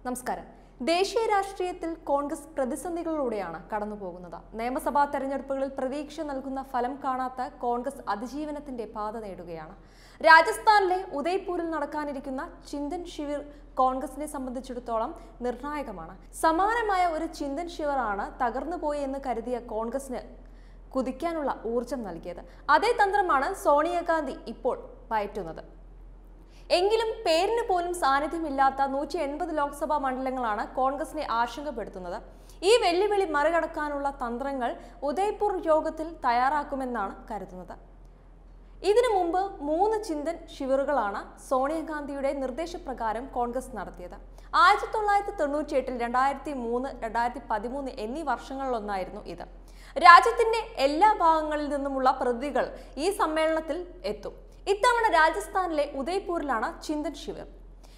നമസ്കാരം ദേശീയ രാഷ്ട്രീയത്തിൽ കോൺഗ്രസ് പ്രതിസന്ധികളിലൂടെയാണ് കടന്നുപോകുന്നത് നിയമസഭാ തെരഞ്ഞെടുപ്പുകളിൽ പ്രതീക്ഷ നൽകുന്ന ഫലം കാണാത്ത കോൺഗ്രസ് അതിജീവനത്തിന്റെ പാത നേടുകയാണ് രാജസ്ഥാനിലെ ഉദയ്പൂരിൽ നടക്കാനിരിക്കുന്ന ചിന്തൻ ശിവിർ കോൺഗ്രസിനെ സംബന്ധിച്ചിടത്തോളം നിർണായകമാണ് സമാനമായ ഒരു ചിന്തൻ ശിവറാണ് തകർന്നുപോയി എന്ന് കരുതിയ കോൺഗ്രസിന് കുതിക്കാനുള്ള ഊർജം നൽകിയത് അതേ തന്ത്രമാണ് സോണിയാഗാന്ധി ഇപ്പോൾ പയറ്റുന്നത് എങ്കിലും പേരിന് പോലും സാന്നിധ്യമില്ലാത്ത നൂറ്റി എൺപത് ലോക്സഭാ മണ്ഡലങ്ങളാണ് കോൺഗ്രസിനെ ആശങ്കപ്പെടുത്തുന്നത് ഈ വെല്ലുവിളി മറികടക്കാനുള്ള തന്ത്രങ്ങൾ ഉദയ്പൂർ യോഗത്തിൽ തയ്യാറാക്കുമെന്നാണ് കരുതുന്നത് ഇതിനു മുമ്പ് മൂന്ന് ചിന്തൻ ശിവിറുകളാണ് സോണിയാഗാന്ധിയുടെ നിർദ്ദേശപ്രകാരം കോൺഗ്രസ് നടത്തിയത് ആയിരത്തി തൊള്ളായിരത്തി തൊണ്ണൂറ്റി എട്ടിൽ രണ്ടായിരത്തി മൂന്ന് രണ്ടായിരത്തി പതിമൂന്ന് എന്നീ വർഷങ്ങളിലൊന്നായിരുന്നു ഇത് രാജ്യത്തിന്റെ എല്ലാ ഭാഗങ്ങളിൽ നിന്നുമുള്ള പ്രതിനിധികൾ ഈ സമ്മേളനത്തിൽ എത്തും ഇത്തവണ രാജസ്ഥാനിലെ ഉദയ്പൂരിലാണ് ചിന്തൻ ശിവിർ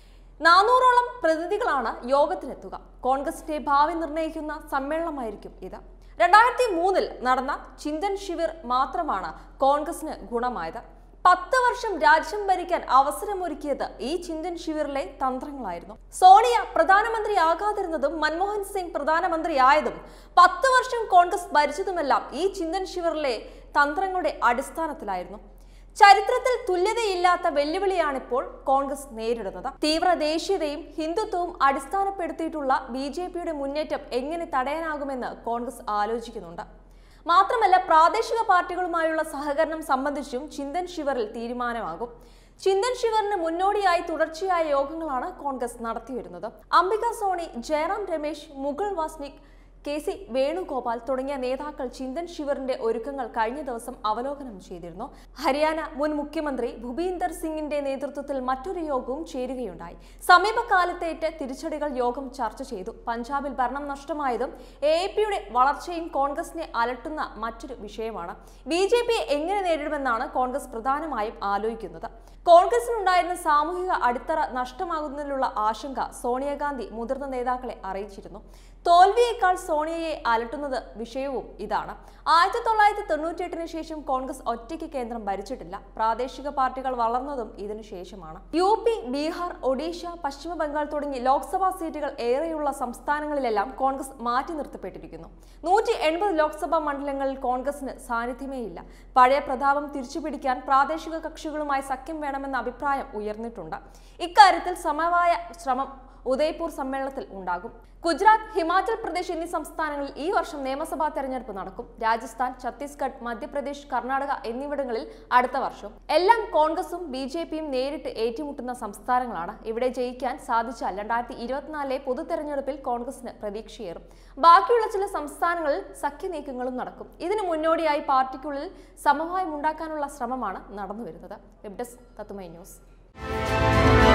നാനൂറോളം പ്രതിനിധികളാണ് യോഗത്തിനെത്തുക കോൺഗ്രസിന്റെ ഭാവി നിർണ്ണയിക്കുന്ന സമ്മേളനമായിരിക്കും ഇത് രണ്ടായിരത്തി മൂന്നിൽ നടന്ന ചിന്തൻ ശിവിർ മാത്രമാണ് കോൺഗ്രസിന് ഗുണമായത് പത്ത് വർഷം രാജ്യം ഭരിക്കാൻ അവസരമൊരുക്കിയത് ഈ ചിന്തൻ ശിവിറിലെ തന്ത്രങ്ങളായിരുന്നു സോണിയ പ്രധാനമന്ത്രിയാകാതിരുന്നതും മൻമോഹൻ സിംഗ് പ്രധാനമന്ത്രിയായതും പത്ത് വർഷം കോൺഗ്രസ് ഭരിച്ചതുമെല്ലാം ഈ ചിന്തൻ ശിവിറിലെ തന്ത്രങ്ങളുടെ അടിസ്ഥാനത്തിലായിരുന്നു ചരിത്രത്തിൽ തുല്യതയില്ലാത്ത വെല്ലുവിളിയാണിപ്പോൾ കോൺഗ്രസ് നേരിടുന്നത് തീവ്ര ദേശീയതയും ഹിന്ദുത്വവും അടിസ്ഥാനപ്പെടുത്തിയിട്ടുള്ള ബി ജെ പിയുടെ മുന്നേറ്റം എങ്ങനെ തടയാനാകുമെന്ന് കോൺഗ്രസ് ആലോചിക്കുന്നുണ്ട് മാത്രമല്ല പ്രാദേശിക പാർട്ടികളുമായുള്ള സഹകരണം സംബന്ധിച്ചും ചിന്തൻ ശിവറിൽ തീരുമാനമാകും ചിന്തൻ ശിവറിന് മുന്നോടിയായി തുടർച്ചയായ യോഗങ്ങളാണ് കോൺഗ്രസ് നടത്തിവരുന്നത് അംബിക സോണി ജയറാം രമേശ് മുകുൾ വാസ്നിക് കെ സി വേണുഗോപാൽ തുടങ്ങിയ നേതാക്കൾ ചിന്തൻ ശിവറിന്റെ ഒരുക്കങ്ങൾ കഴിഞ്ഞ ദിവസം അവലോകനം ചെയ്തിരുന്നു ഹരിയാന മുൻ മുഖ്യമന്ത്രി ഭൂപീന്ദർ സിംഗിന്റെ നേതൃത്വത്തിൽ മറ്റൊരു യോഗവും ചേരുകയുണ്ടായി സമീപകാലത്തേറ്റ തിരിച്ചടികൾ യോഗം ചർച്ച ചെയ്തു പഞ്ചാബിൽ ഭരണം നഷ്ടമായതും എ എ പിയുടെ വളർച്ചയും കോൺഗ്രസിനെ അലട്ടുന്ന മറ്റൊരു വിഷയമാണ് ബി ജെ പിയെ എങ്ങനെ നേരിടുമെന്നാണ് കോൺഗ്രസ് പ്രധാനമായും ആലോചിക്കുന്നത് കോൺഗ്രസിനുണ്ടായിരുന്ന സാമൂഹിക അടിത്തറ നഷ്ടമാകുന്നതിലുള്ള ആശങ്ക സോണിയാഗാന്ധി മുതിർന്ന നേതാക്കളെ അറിയിച്ചിരുന്നു തോൽവിയേക്കാൾ സോണിയയെ അലട്ടുന്നത് വിഷയവും ഇതാണ് ആയിരത്തി തൊള്ളായിരത്തി തൊണ്ണൂറ്റി എട്ടിന് ശേഷം കോൺഗ്രസ് ഒറ്റയ്ക്ക് കേന്ദ്രം ഭരിച്ചിട്ടില്ല പ്രാദേശിക പാർട്ടികൾ വളർന്നതും ഇതിനു ശേഷമാണ് യു പി ബീഹാർ ഒഡീഷ പശ്ചിമ ബംഗാൾ തുടങ്ങി ലോക്സഭാ സീറ്റുകൾ ഏറെയുള്ള സംസ്ഥാനങ്ങളിലെല്ലാം കോൺഗ്രസ് മാറ്റി നിർത്തപ്പെട്ടിരിക്കുന്നു നൂറ്റി എൺപത് ലോക്സഭാ മണ്ഡലങ്ങളിൽ കോൺഗ്രസിന് സാന്നിധ്യമേ ഇല്ല പഴയ പ്രതാപം തിരിച്ചുപിടിക്കാൻ പ്രാദേശിക കക്ഷികളുമായി സഖ്യം വേണമെന്ന അഭിപ്രായം ഉയർന്നിട്ടുണ്ട് ഇക്കാര്യത്തിൽ സമവായ ശ്രമം ഉദയ്പൂർ സമ്മേളനത്തിൽ ഉണ്ടാകും ഗുജറാത്ത് ഹിമാചൽ പ്രദേശ് എന്നീ സംസ്ഥാനങ്ങളിൽ ഈ വർഷം നിയമസഭാ തെരഞ്ഞെടുപ്പ് നടക്കും രാജസ്ഥാൻ ഛത്തീസ്ഗഡ് മധ്യപ്രദേശ് കർണാടക എന്നിവിടങ്ങളിൽ അടുത്ത വർഷം എല്ലാം കോൺഗ്രസും ബി ജെ പിയും നേരിട്ട് ഏറ്റുമുട്ടുന്ന സംസ്ഥാനങ്ങളാണ് ഇവിടെ ജയിക്കാൻ സാധിച്ചാൽ രണ്ടായിരത്തി ഇരുപത്തിനാലിലെ പൊതു തെരഞ്ഞെടുപ്പിൽ കോൺഗ്രസിന് പ്രതീക്ഷയേറും ബാക്കിയുള്ള ചില സംസ്ഥാനങ്ങളിൽ സഖ്യ നീക്കങ്ങളും നടക്കും ഇതിനു മുന്നോടിയായി പാർട്ടിക്കുള്ളിൽ സമവായം ഉണ്ടാക്കാനുള്ള ശ്രമമാണ് നടന്നുവരുന്നത് വെബ് ഡെസ്ക് തത്തുമൈ ന്യൂസ്